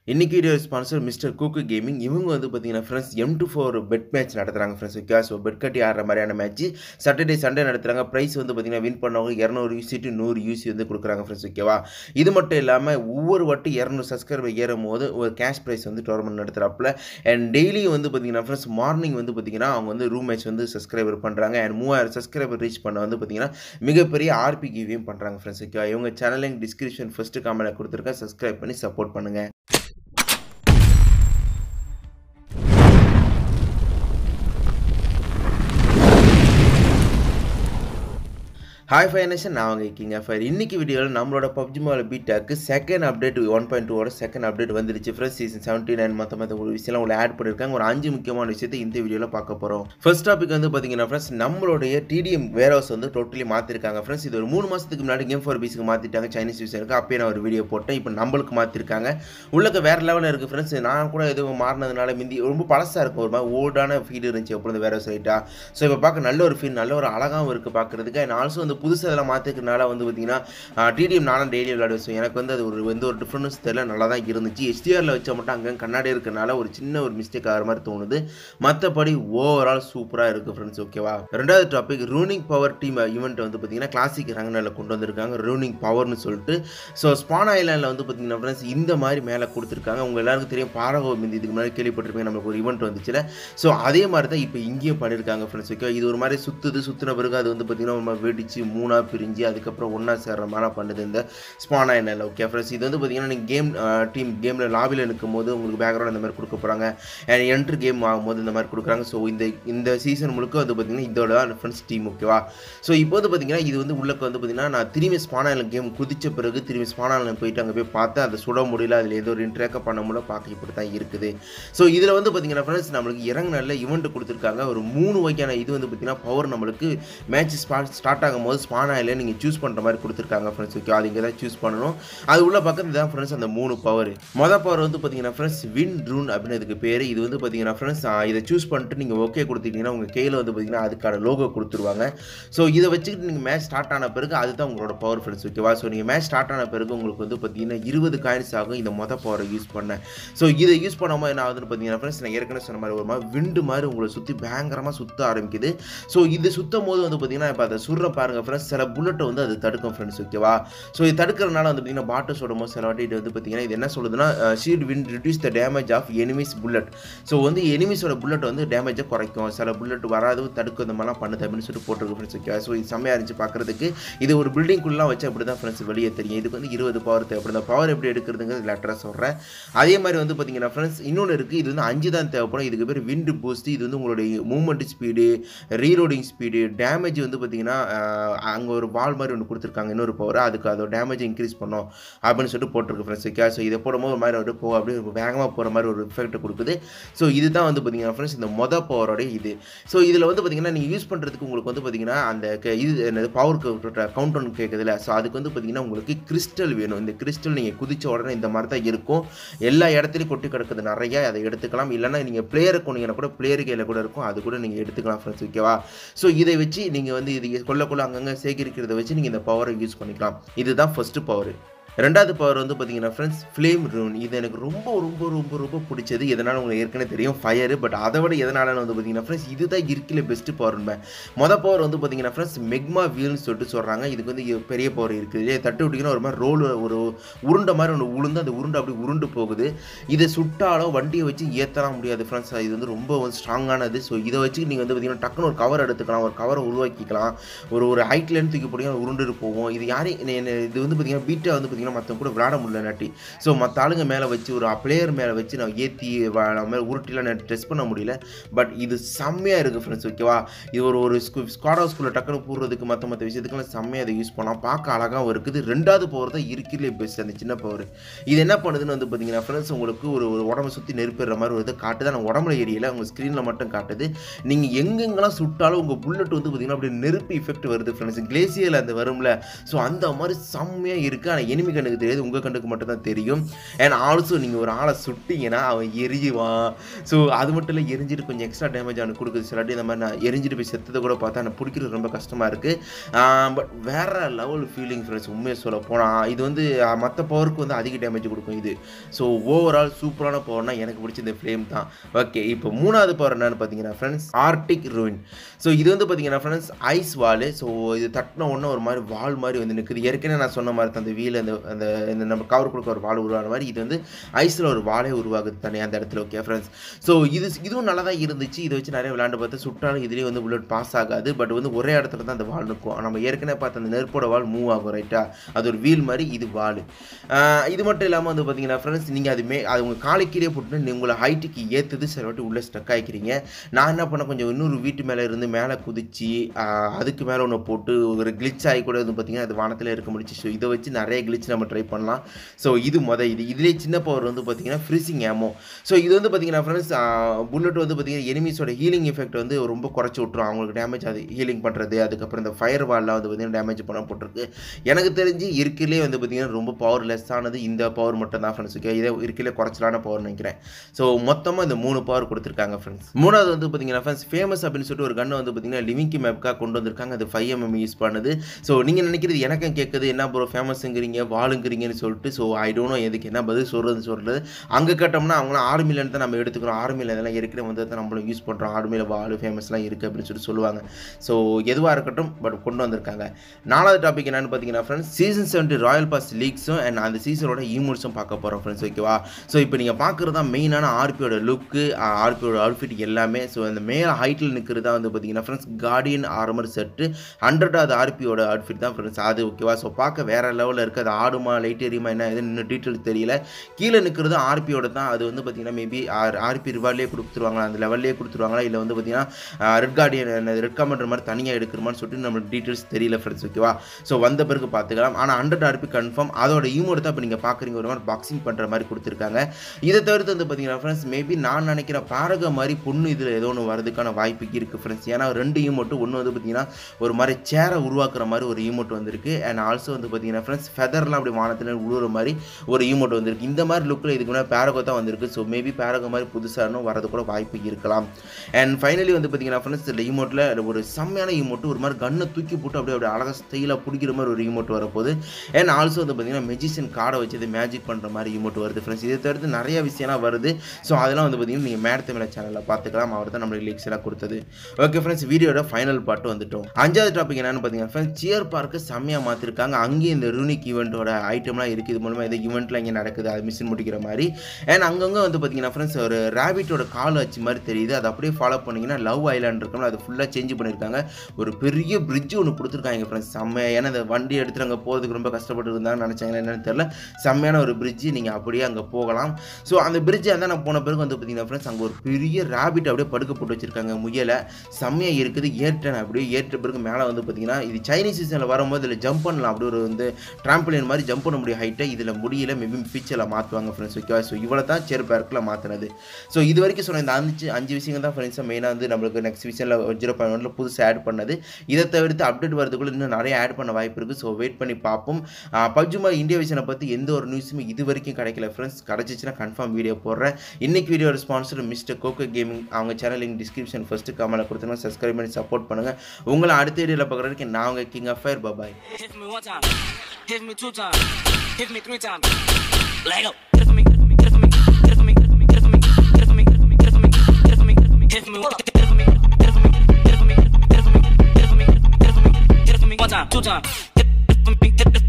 இன்னைக்கு video sponsor mister கூக்கு gaming இவங்க வந்து பார்த்தீங்கன்னா friends M two four bet match நடத்துகிறாங்க ஃப்ரெண்ட்ஸ் ஓகே ஸோ பெட் கட்டி ஆடுற மாதிரியான மேட்ச் சாட்டர்டே சண்டே நடத்துகிறாங்க ப்ரைஸ் வந்து பார்த்தீங்கன்னா வின் பண்ணவங்க இரநூறு யூசி டு நூறு யூசி வந்து கொடுக்குறாங்க ஃப்ரெண்ட்ஸ் ஓகேவா இது மட்டும் இல்லாமல் ஒவ்வொரு வாட்டி இரநூறு சப்ஸ்கிரைபர் ஏறும் போது ஒரு கேஷ் ப்ரைஸ் வந்து டோர்னமெண்ட் நடத்துகிறாப்புல அண்ட் டெய்லி வந்து பார்த்தீங்கன்னா ஃப்ரெண்ட்ஸ் மார்னிங் வந்து பார்த்தீங்கன்னா அவங்க வந்து ரூம் மேட்ச் வந்து சப்ஸ்கிரைபர் பண்ணுறாங்க அண்ட் மூவாயிரம் சப்ஸ்கிரைபர் ரீச் பண்ண வந்து பார்த்தீங்கன்னா மிகப்பெரிய ஆர்பி கிவியும் பண்ணுறாங்க ஃப்ரெண்ட்ஸ் ஓகேவா இவங்க சேனலிங் டிஸ்கிரிப்ஷன் ஃபஸ்ட்டு காமெண்ட்டில் கொடுத்துருக்கேன் சப்ஸ்கிரைப் பண்ணி சப்போர்ட் பண்ணுங்கள் ஹாய் ஃபைனேஷன் நான் அவங்க இருக்கீங்க ஃபைர் இன்னைக்கு வீடியோவில் நம்மளோட பப்ஜி மொபைல் பீட்டாக்கு செகண்ட் அப்டேட் ஒன் பாயிண்ட் டூவோட செகண்ட் அப்டேட் வந்துருச்சு ஃப்ரெண்ட்ஸ் சீசன் செவன்ட்டி நைன் மற்ற மற்ற ஒரு விஷயம்லாம் உங்களை ஆட் பண்ணியிருக்காங்க ஒரு அஞ்சு முக்கியமான விஷயத்தை இந்த வீடியோவில் பார்க்க போகிறோம் ஃபர்ஸ்ட் டாபிக் வந்து பார்த்தீங்கன்னா ஃப்ரெண்ட்ஸ் நம்மளுடைய டிடிஎம் வேர் ஹவுஸ் வந்து டோட்டலி மாற்றிருக்காங்க ஃப்ரெண்ட்ஸ் இது ஒரு மூணு மாதத்துக்கு முன்னாடி கேம் ஃபார் பீஸுக்கு மாற்றிட்டாங்க சைனீஸ் விஷயருக்கு அப்பயே நான் ஒரு வீடியோ போட்டேன் இப்போ நம்மளுக்கு மாற்றிருக்காங்க உள்ளக்க வேறு லெவலில் இருக்குது ஃப்ரெண்ட்ஸ் நான் கூட எதுவும் மாறினதுனால மிந்தி ரொம்ப பழசாக இருக்கும் ஒரு மாதிரி ஓல்டான ஃபீல் இருந்துச்சு அப்புறம் இந்த வேர் ஹவுஸ் ரைட்டாக ஸோ இப்போ பார்க்க நல்ல ஒரு ஃபீல் நல்ல ஒரு அழகாகவும் இருக்குது பார்க்குறதுக்கு அண்ட் ஆல்சோ வந்து புதுசாக இதெல்லாம் மாற்றிக்கிறனால வந்து பார்த்தீங்கன்னா டிடிஎம் நானும் டெய்லி விளையாடுவேன் எனக்கு வந்து அது ஒரு எந்த ஒரு டிஃப்ரென்ஸ் தெரியல நல்லா தான் இருந்துச்சு HDR-ல வச்சா மட்டும் அங்கே கண்ணாடி இருக்கிறனால ஒரு சின்ன ஒரு மிஸ்டேக் ஆகிற மாதிரி தோணுது மற்றபடி ஓவரால் சூப்பராக இருக்குது ஃப்ரெண்ட்ஸ் ஓகேவா ரெண்டாவது topic running power team event வந்து பார்த்தீங்கன்னா கிளாசிக் ரங்கனில் கொண்டு வந்திருக்காங்க ரூனிங் பவர்னு சொல்லிட்டு ஸோ ஸ்பான் ஐலாண்டில் வந்து பார்த்தீங்கன்னா ஃப்ரெண்ட்ஸ் இந்த மாதிரி மேலே கொடுத்துருக்காங்க உங்கள் எல்லாருக்கும் தெரியும் பாரகோ மிந்தி இதுக்கு முன்னாடி கேள்விப்பட்டிருப்பீங்க நம்மளுக்கு ஒரு ஈவெண்ட் வந்துச்சுல ஸோ அதே மாதிரி தான் இப்போ இங்கேயும் பண்ணியிருக்காங்க ஃப்ரெண்ட்ஸ் ஓகே இது ஒரு மாதிரி சுற்றுது சுற்றின பிறகு அது வந்து பார்த்தீங்கன்னா ஒரு மாதிரி வெடிச்சு மூணாக பிரிஞ்சு அதுக்கப்புறம் ஒன்றா சேர்ற மாதிரி பண்ணுது இந்த ஸ்பான் ஐலாண்டில் ஓகே ஃப்ரெண்ட்ஸ் இது வந்து பார்த்தீங்கன்னா நீங்கள் கேம் டீம் கேமில் லாபியில் நிற்கும் போது உங்களுக்கு பேக்ரவுண்ட் இந்த மாதிரி கொடுக்க போகிறாங்க அண்ட் என்ட்ரு கேம் ஆகும்போது இந்த மாதிரி கொடுக்குறாங்க ஸோ இந்த இந்த சீசன் முழுக்க வந்து பார்த்தீங்கன்னா இதோட தான் ஃப்ரெண்ட்ஸ் டீம் ஓகேவா ஸோ இப்போ வந்து பார்த்தீங்கன்னா இது வந்து உள்ளக்க வந்து பார்த்தீங்கன்னா நான் திரும்பி ஸ்பான் ஐலாண்ட் கேம் குதிச்ச பிறகு திரும்பி ஸ்பான் ஐலாண்ட் போயிட்டு அங்கே போய் பார்த்தேன் அதை சுட முடியல அதில் ஏதோ ஒரு இன்ட்ராக்ட் பண்ண முடியல பார்க்க இப்படி தான் இருக்குது ஸோ இதில் வந்து பார்த்தீங்கன்னா ஃப்ரெண்ட்ஸ் நம்மளுக்கு இறங்க நல்ல ஈவெண்ட் கொடுத்துருக்காங்க ஒரு மூணு வகையான இது வந்து பார்த்தீங்கன்னா பவர் நம்மளுக்கு மேட்ச் ஸ்பாட் ஸ்டார்ட் ஆகும்போது ஸ்பான் ஆயில் நீங்கள் சூஸ் பண்ணுற மாதிரி கொடுத்துருக்காங்க ஃப்ரெண்ட்ஸ் ஓகே அது இங்கே தான் சூஸ் பண்ணணும் அது உள்ள பக்கத்து தான் ஃப்ரெண்ட்ஸ் அந்த மூணு பவர் மொதல் பவர் வந்து பார்த்தீங்கன்னா ஃப்ரெண்ட்ஸ் வின் ரூன் அப்படின்னு இதுக்கு பேர் இது வந்து பார்த்தீங்கன்னா ஃப்ரெண்ட்ஸ் இதை சூஸ் பண்ணிட்டு நீங்கள் ஓகே கொடுத்துட்டீங்கன்னா உங்கள் கையில் வந்து பார்த்தீங்கன்னா அதுக்கான லோகோ கொடுத்துருவாங்க ஸோ இதை வச்சுக்கிட்டு நீங்கள் மேட்ச் ஸ்டார்ட் ஆன பிறகு அதுதான் உங்களோட பவர் ஃப்ரெண்ட்ஸ் ஓகேவா ஸோ நீங்கள் மேட்ச் ஸ்டார்ட் ஆன பிறகு உங்களுக்கு வந்து பார்த்தீங்கன்னா இருபது காயின்ஸ் ஆகும் இந்த மொதல் பவரை யூஸ் பண்ணேன் ஸோ இதை யூஸ் பண்ணாமல் என்ன ஆகுதுன்னு பார்த்தீங்கன்னா ஃப்ரெண்ட்ஸ் நான் ஏற்கனவே சொன்ன மாதிரி ஒரு மாதிரி விண்டு மாதிரி உங்களை சுற்றி பயங்கரமாக சுற்ற ஆரம்பிக்குது ஸோ இது சுற்றும் போது வந்து பார்த்தீங்கன்னா இப்போ அதை சுடுற பாருங்கள் ஃப்ரெண்ட்ஸ் சில புல்லட்டை வந்து அது தடுக்கும் ஃப்ரெண்ட்ஸ் ஓகேவா ஸோ இது தடுக்கிறனால வந்து பார்த்தீங்கன்னா பாட்டு சுடும் போது சில வாட்டி இது வந்து பார்த்தீங்கன்னா இது என்ன சொல்லுதுன்னா ஷீட் வின் reduce the damage of enemies bullet so வந்து எனிமிஸோட புல்லட் வந்து டேமேஜை குறைக்கும் சில புல்லட் வராது தடுக்கும் இந்த மாதிரிலாம் பண்ணுது அப்படின்னு சொல்லிட்டு போட்டிருக்கு ஃப்ரெண்ட்ஸ் ஓகேவா ஸோ இது செம்மையாக இருந்துச்சு பார்க்குறதுக்கு இது ஒரு பில்டிங்குள்ளலாம் வச்சு அப்படி தான் ஃப்ரெண்ட்ஸ் வெளியே தெரியும் இதுக்கு வந்து இருபது பவர் தேவைப்படும் இந்த பவர் எப்படி எடுக்கிறதுங்கிறது லெட்டராக சொல்கிறேன் அதே மாதிரி வந்து பார்த்தீங்கன்னா ஃப்ரெண்ட்ஸ் இன்னொன்று இருக்குது இது வந்து அஞ்சு தான் தேவைப்படும் இதுக்கு பேர் விண்டு பூஸ்ட் இது வந்து உங்களுடைய movement speed reloading speed damage வந்து பார்த்தீங்கன்னா அங்கே ஒரு வால் மாதிரி ஒன்று கொடுத்துருக்காங்க இன்னொரு பவர் அதுக்கு அதோட டேமேஜ் இன்க்ரீஸ் பண்ணும் அப்படின்னு சொல்லிட்டு போட்டிருக்கு ஃப்ரெண்ட்ஸ் ஓகே ஸோ இதை போடும்போது ஒரு மாதிரி ஒரு போ அப்படியே வேகமாக போகிற மாதிரி ஒரு எஃபெக்ட் கொடுக்குது ஸோ இதுதான் வந்து பார்த்தீங்கன்னா ஃப்ரெண்ட்ஸ் இந்த மொத பவரோட இது ஸோ இதில் வந்து பார்த்தீங்கன்னா நீங்கள் யூஸ் பண்ணுறதுக்கு உங்களுக்கு வந்து பார்த்தீங்கன்னா அந்த க- இது என்னது பவர் கவுண்ட் ஒன் கேட்குதுல ஸோ அதுக்கு வந்து பார்த்தீங்கன்னா உங்களுக்கு கிறிஸ்டல் வேணும் இந்த கிறிஸ்டல் நீங்கள் குதிச்ச உடனே இந்த மாதிரி தான் இருக்கும் எல்லா இடத்துலையும் கொட்டி கிடக்குது நிறைய அதை எடுத்துக்கலாம் இல்லைன்னா நீங்கள் பிளேயரை கொண்டீங்கன்னா கூட பிளேயர் கையில் கூட இருக்கும் அது கூட நீங்கள் எடுத்துக்கலாம் ஃப்ரெண்ட்ஸ் ஓகேவா ஸோ இதை வச்சு நீங்கள் வந்து இது கொள்ள கொள்ள அங்கங்கே சேகரிக்கிறத வச்சு நீங்கள் இந்த பவரை யூஸ் பண்ணிக்கலாம் இதுதான் ஃபஸ்ட்டு பவர் ரெண்டாவது பவர் வந்து பார்த்தீங்கன்னா ஃப்ரெண்ட்ஸ் ஃப்ளேம் ரூன் இது எனக்கு ரொம்ப ரொம்ப ரொம்ப ரொம்ப பிடிச்சது எதனால உங்களுக்கு ஏற்கனவே தெரியும் ஃபயர் பட் அதை விட எதனால வந்து பார்த்தீங்கன்னா ஃப்ரெண்ட்ஸ் இதுதான் இருக்கல பெஸ்ட் பவர்மே மொதல் பவர் வந்து பார்த்தீங்கன்னா ஃப்ரெண்ட்ஸ் மெக்மா வீல்னு சொல்லிட்டு சொல்கிறாங்க இதுக்கு வந்து இது பெரிய பவர் இருக்குது இதே தட்டு விட்டிங்கன்னா ஒரு மாதிரி ரோல் ஒரு உருண்டை மாதிரி ஒன்று உளுந்து அந்த உருண்டை அப்படி உருண்டு போகுது இதை சுட்டாலும் வண்டியை வச்சு ஏற்றலாம் முடியாது ஃப்ரெண்ட்ஸ் இது வந்து ரொம்ப ஸ்ட்ராங்கானது ஸோ இதை வச்சு நீங்கள் வந்து பார்த்தீங்கன்னா டக்குன்னு ஒரு கவர் எடுத்துக்கலாம் ஒரு கவரை உருவாக்கிக்கலாம் ஒரு ஒரு ஹைட்லேருந்து தூக்கி போட்டீங்கன்னா உருண்டு போகும் இது யாரையும் என்ன- என்ன- இது வந்து பார்த்தீங்கன்னா பீட்டை வந்து பார்த்தீங்கன்னா மற்றவங்க கூட விளையாட முடியல நாட்டி ஸோ மற்ற ஆளுங்க மேலே வச்சு ஒரு பிளேயர் மேலே வச்சு நான் ஏற்றி மேலே உருட்டிலாம் நான் டெஸ்ட் பண்ண முடியல பட் இது செம்மையாக இருக்குது ஃப்ரெண்ட்ஸ் ஓகேவா இது ஒரு ஒரு ஸ்குவாட் ஹவுஸ்குள்ளே டக்குன்னு போடுறதுக்கு மற்ற மற்ற விஷயத்துக்குலாம் செம்மையாக அதை யூஸ் பண்ணலாம் பார்க்க அழகாகவும் இருக்குது ரெண்டாவது பவர் தான் இருக்கிறதுலே பெஸ்ட் அந்த சின்ன பவர் இது என்ன பண்ணுதுன்னு வந்து பார்த்தீங்கன்னா ஃப்ரெண்ட்ஸ் உங்களுக்கு ஒரு ஒரு உடம்பை சுற்றி நெருப்பிடுற மாதிரி ஒரு இது காட்டுது ஆனால் உடம்புல ஏரியல உங்கள் ஸ்க்ரீனில் மட்டும் காட்டுது நீங்கள் எங்கெங்கெல்லாம் சுட்டாலும் உங்கள் புல்லட் வந்து பார்த்தீங்கன்னா அப்படியே நெருப்பு எஃபெக்ட் வருது ஃப்ரெண்ட்ஸ் கிளேசியரில் அந்த வரும்ல ஸோ அந்த மாதிரி செம்மையாக இருக்குது ஆனால் எனிமி எனிமி கண்ணுக்கு தெரியாது உங்கள் கண்ணுக்கு மட்டும் தான் தெரியும் அண்ட் ஆல்சோ நீங்கள் ஒரு ஆளை சுட்டிங்கன்னா அவன் எரியுவான் ஸோ அது மட்டும் இல்லை எரிஞ்சிட்டு கொஞ்சம் எக்ஸ்ட்ரா டேமேஜ் அவனுக்கு கொடுக்குது சிலாட்டி இந்த மாதிரி நான் எரிஞ்சிட்டு போய் செத்ததை கூட பார்த்தா எனக்கு பிடிக்கிறது ரொம்ப கஷ்டமாக இருக்குது பட் வேற லெவல் ஃபீலிங் ஃப்ரெண்ட்ஸ் உண்மையை சொல்ல போனால் இது வந்து மற்ற பவருக்கு வந்து அதிக டேமேஜ் கொடுக்கும் இது ஸோ ஓவரால் சூப்பரான பவர்னா எனக்கு பிடிச்ச இந்த ஃப்ளேம் தான் ஓகே இப்போ மூணாவது பவர் என்னன்னு பார்த்தீங்கன்னா ஃப்ரெண்ட்ஸ் ஆர்டிக் ரூயின் ஸோ இது வந்து பார்த்தீங்கன்னா ஃப்ரெண்ட்ஸ் ஐஸ் வால் ஸோ இது தட்டின உடனே ஒரு மாதிரி வால் மாதிரி வந்து நிற்குது ஏற்கனவே நான் சொன்ன மாதிரி தான் அந்த வீல் அந்த அந்த இந்த நம்ம கவர் கொடுக்க ஒரு வால் உருவான மாதிரி இது வந்து ஐஸில் ஒரு வாலே உருவாகுது தானே அந்த இடத்துல ஓகே ஃப்ரெண்ட்ஸ் ஸோ இது இதுவும் நல்லா தான் இருந்துச்சு இதை வச்சு நிறைய விளையாண்டு பார்த்து சுட்டாலும் இதுலேயே வந்து புல்லட் பாஸ் ஆகாது பட் வந்து ஒரே இடத்துல தான் அந்த வால் இருக்கும் நம்ம ஏற்கனவே பார்த்த அந்த நெருப்போட வால் மூவ் ஆகும் ரைட்டா அது ஒரு வீல் மாதிரி இது வால் இது மட்டும் இல்லாமல் வந்து பார்த்தீங்கன்னா ஃப்ரெண்ட்ஸ் நீங்கள் அது மே அது உங்கள் காலை கீழே போட்டு நீ உங்களை ஹைட்டுக்கு ஏற்றுது சில வாட்டி உள்ளே ஸ்டக் ஆகிக்கிறீங்க நான் என்ன பண்ண கொஞ்சம் இன்னொரு வீட்டு மேலே இருந்து மேலே குதிச்சு ஆஹ், அதுக்கு மேலே ஒன்று போட்டு ஒரு கிளிச் ஆகி கூட வந்து பார்த்தீங்கன்னா அது வானத்தில் இருக்க முடிச்சு ஸோ இதை வச்சு நிறைய கிளிச் நம்ம ட்ரை பண்ணலாம் ஸோ இது மொதல் இது இதுலேயே சின்ன பவர் வந்து பார்த்தீங்கன்னா ஃப்ரீசிங் ஏமோ ஸோ இது வந்து பார்த்தீங்கன்னா ஃப்ரெண்ட்ஸ் புல்லட் வந்து பார்த்தீங்கன்னா எனிமீஸோட ஹீலிங் எஃபெக்ட் வந்து ரொம்ப குறைச்சி விட்ரும் அவங்களுக்கு டேமேஜ் அது ஹீலிங் பண்ணுறது அதுக்கப்புறம் இந்த ஃபயர் வால்லாம் வந்து பார்த்தீங்கன்னா டேமேஜ் பண்ண போட்டிருக்கு எனக்கு தெரிஞ்சு இருக்கிலே வந்து பார்த்தீங்கன்னா ரொம்ப பவர் லெஸ் ஆனது இந்த பவர் மட்டும் தான் ஃப்ரெண்ட்ஸ் ஓகே இதை இருக்கிலே குறைச்சலான பவர் நினைக்கிறேன் ஸோ மொத்தமாக இந்த மூணு பவர் கொடுத்துருக்காங்க ஃப்ரெண்ட்ஸ் மூணாவது வந்து பார்த்தீங்கன்னா ஃப்ரெண்ட்ஸ் ஃபேமஸ் அப்படின்னு சொல்லிட்டு ஒரு கண்ணை வந்து பார்த்தீங்கன்னா லிவிங்கி மேப்க்காக கொண்டு வந்திருக்காங்க அது ஃபைவ் எம்எம் யூஸ் பண்ணுது ஸோ நீங்கள் நினைக்கிறது எனக்கும் கேட்குது என்ன ப்ரோ ஃபேமஸுங்கிறீங்க வாளுங்கிறீங்கன்னு சொல்லிட்டு ஸோ ஐ டோன்ட் நோ எதுக்கு என்ன பதில் சொல்கிறது சொல்கிறது அங்கே கேட்டோம்னா அவங்களாம் ஆர்மிலேருந்து தான் நம்ம எடுத்துக்கிறோம் ஆர்மியில் இதெல்லாம் ஏற்கனவே வந்து தான் நம்மளும் யூஸ் பண்ணுறோம் ஆர்மியில் வாள் ஃபேமஸ்லாம் இருக்குது அப்படின்னு சொல்லி சொல்லுவாங்க ஸோ எதுவாக இருக்கட்டும் பட் கொண்டு வந்திருக்காங்க நாலாவது டாபிக் என்னன்னு பார்த்தீங்கன்னா friends season seventy royal pass லீக்ஸும் அண்ட் அந்த சீசனோட ஈமோட்ஸும் பார்க்க போகிறோம் ஃப்ரெண்ட்ஸ் ஓகேவா ஸோ இப்போ நீங்கள் பார்க்குறது தான் மெயினான ஆர்பியோட லுக்கு ஆர்பியோட அவுட்ஃபிட் எல்லாமே ஸோ அந்த மேலே ஹைட்டில் நிற்கிறது வந்து பார்த்தீங்கன்னா ஃப்ரெண்ட்ஸ் கார்டியன் ஆர்மர் செட்டு ஹண்ட்ரடாவது ஆர்பியோட அவுட்ஃபிட் தான் ஃப்ரெண்ட்ஸ் அது ஓகேவா ஸோ பார்க்க வேறு லெவலில் இருக்குது அது ஆடுமா லைட் எரியுமா என்ன எதுன்னு இன்னும் டீட்டெயில் தெரியல கீழே நிற்கிறது ஆர்பியோட தான் அது வந்து பார்த்தீங்கன்னா மேபி ஆர் ஆர்பி ரிவார்ட்லேயே கொடுத்துருவாங்களா அந்த லெவல்லே கொடுத்துருவாங்களா இல்லை வந்து பார்த்தீங்கன்னா ரெட் கார்டியன் ரெட் காமெண்டர் மாதிரி தனியாக எடுக்கிறமான்னு சொல்லிட்டு நம்மளுக்கு டீட்டெயில்ஸ் தெரியல ஃப்ரெண்ட்ஸ் ஓகேவா ஸோ வந்த பிறகு பார்த்துக்கலாம் ஆனால் ஹண்ட்ரட் ஆர்பி கன்ஃபார்ம் அதோட ஈமோட தான் இப்போ நீங்கள் பார்க்குறீங்க ஒரு மாதிரி பாக்ஸிங் பண்ணுற மாதிரி கொடுத்துருக்காங்க இதை தவிர்த்து வந்து பார்த்தீங்கன்னா ஃப்ரெண்ட்ஸ் மேபி நான் நினைக்கிற பாரக மாதிரி பொண்ணு இதில் ஏதோ ஒன்று வரதுக்கான வாய்ப்பு இருக்குது ஃப்ரெண்ட்ஸ் ஏன்னா ரெண்டு ஈமோட்டு ஒன்று வந்து பார்த்தீங்கன்னா ஒரு மாதிரி சேரை உருவாக்குற மாதிரி ஒரு ஈமோட் வந்திருக்கு அண்ட் ஆல்சோ வந்து பார்த்தீங்கன்னா ஃப்ரெண்ட்ஸ் ஃபெதர்லாம் அப்படி வானத்தில் உழுவுற மாதிரி ஒரு ஈமோட் வந்திருக்கு இந்த மாதிரி லுக்கில் இதுக்கு முன்னாடி பேரகோ தான் வந்திருக்கு ஸோ மேபி பேரகோ மாதிரி புதுசாக இன்னும் வரது கூட வாய்ப்பு இருக்கலாம் அண்ட் ஃபைனலி வந்து பார்த்தீங்கன்னா ஃப்ரெண்ட்ஸ் இந்த ஈமோட்டில் ஒரு செம்மையான ஈமோட்டு ஒரு மாதிரி கன்னை தூக்கி போட்டு அப்படியே அப்படியே அழகாக ஸ்டைலாக பிடிக்கிற மாதிரி ஒரு ஈமோட் வரப்போகுது அண்ட் ஆல்சோ வந்து பார்த்தீங்கன்னா மெஜிஷியன் கார்டை வச்சு இது மேஜிக் பண்ணுற மாதிரி ஈமோட் வருது ஃப்ரெண்ட்ஸ் இதை தவிர்த்து நிறைய விஷயம்லாம் வருது ஸோ அதெல்லாம் வந்து பார்த்தீங்கன்னா நீங்கள் மேட் தமிழ சேனலில் பார்த்துக்கலாம் அவர் தான் நம்மளுக்கு லீக்ஸ் எல்லாம் கொடுத்தது ஓகே ஃப்ரெண்ட்ஸ் வீடியோட ஃபைனல் பாட்டு வந்துட்டோம் அஞ்சாவது டாபிக் என்னன்னு பார்த்தீங்கன்னா ஃப்ரெண்ட்ஸ் சியர் பார்க்கு செம்மையாக மாற்றிருக்காங்க அங்கேயும் இந்த ரூனிக் ஈவெண்ட்டோட ஐட்டம்லாம் இருக்குது இது மூலமாக இந்த ஈவெண்ட்லாம் இங்கே நடக்குது அது மிஷின் முடிக்கிற மாதிரி அண்ட் அங்கங்கே வந்து பார்த்தீங்கன்னா ஃப்ரெண்ட்ஸ் ஒரு ரேபிட்டோட கால் வச்சு மாதிரி தெரியுது அதை அப்படியே ஃபாலோ பண்ணிங்கன்னா லவ் ஐலாண்ட் இருக்கணும் அது ஃபுல்லாக சேஞ்ச் பண்ணியிருக்காங்க ஒரு பெரிய பிரிட்ஜ் ஒன்று கொடுத்துருக்காங்க ஃப்ரெண்ட்ஸ் செம்மையாக ஏன்னா அந்த வண்டி எடுத்துட்டு அங்கே போகிறதுக்கு ரொம்ப கஷ்டப்பட்டு இருந்தாங்கன்னு நினச்சாங்களா என்னன்னு தெரியல செம்மையான ஒரு பிரிட்ஜ் நீங்கள் அப்படியே அங்கே போகலாம் ஸோ அந்த பிரிட்ஜ் அந்த நான் போன பிறகு வந்து பார்த்தீங்கன்னா ஃப்ரெண்ட்ஸ் அங்கே ஒரு பெரிய ரேபிட் அப்படியே படுக்க போட்டு வச்சிருக்காங்க முயலை செம்மையாக இருக்குது ஏறிட்டேன் அப்படியே ஏற்ற பிறகு மேலே வந்து பார்த்தீங்கன்னா இது சைனீஸ் சீசனில் வரும்போது இதில் ஜம்ப் பண்ணலாம் அப்படி ஒரு வந்து ட்ராம்பலின் மாதிரி ஜம்ப் பண்ண முடியும் ஹைட்டை இதில் முடியல மேபி ஃபியூச்சரில் மாற்றுவாங்க ஃப்ரெண்ட்ஸ் ஓகேவா ஸோ இவ்வளோ தான் சேர் பேர்க்கில் மாற்றினது ஸோ இது வரைக்கும் சொன்ன இந்த அஞ்சு அஞ்சு விஷயங்கள் தான் ஃப்ரெண்ட்ஸாக மெயினாக வந்து நம்மளுக்கு நெக்ஸ்ட் விஷயத்தில் ஜீரோ பாயிண்ட் ஒனில் புதுசாக ஆட் பண்ணது இதை தவிர்த்து அப்டேட் வரதுக்குள்ள இன்னும் நிறைய ஆட் பண்ண வாய்ப்பு இருக்குது ஸோ வெயிட் பண்ணி பார்ப்போம் பப்ஜுமா இந்தியா விஷனை பற்றி எந்த ஒரு நியூஸுமே இது வரைக்கும் கிடைக்கல ஃப்ரெண்ட்ஸ் கிடச்சிச்சின்னா கன்ஃபார்ம் வீடியோ போடுறேன் இன்னைக்கு வீடியோ ஸ்பான்சர் மிஸ்டர் கோகோ கேமிங் அவங்க சேனல் லிங்க் டிஸ்கிரிப்ஷன் ஃபஸ்ட்டு கமெண்ட்ல கொடுத்தீங்கன்னா சப்ஸ்கிரைப் பண்ணி சப்போர்ட் பண்ணுங்கள் உங்களை அடுத்த வீடியோவில் பார்க்குறதுக்கு நான் உங்கள் கிங் ஆஃப் ஃபயர் பபாய் Hit me one time, hit me two times, hit me three times. Lego. Get it for me, get it for me, get it for me, get it for me, get it for me, get it for me, get it for me, get it for me, get it for me, get it for me, get it for me, hit me, get it for me, get it for me, get it for me, get it for me, get it for me, get it for me, get it for me, get it for me, one time, two times, get it for me, get it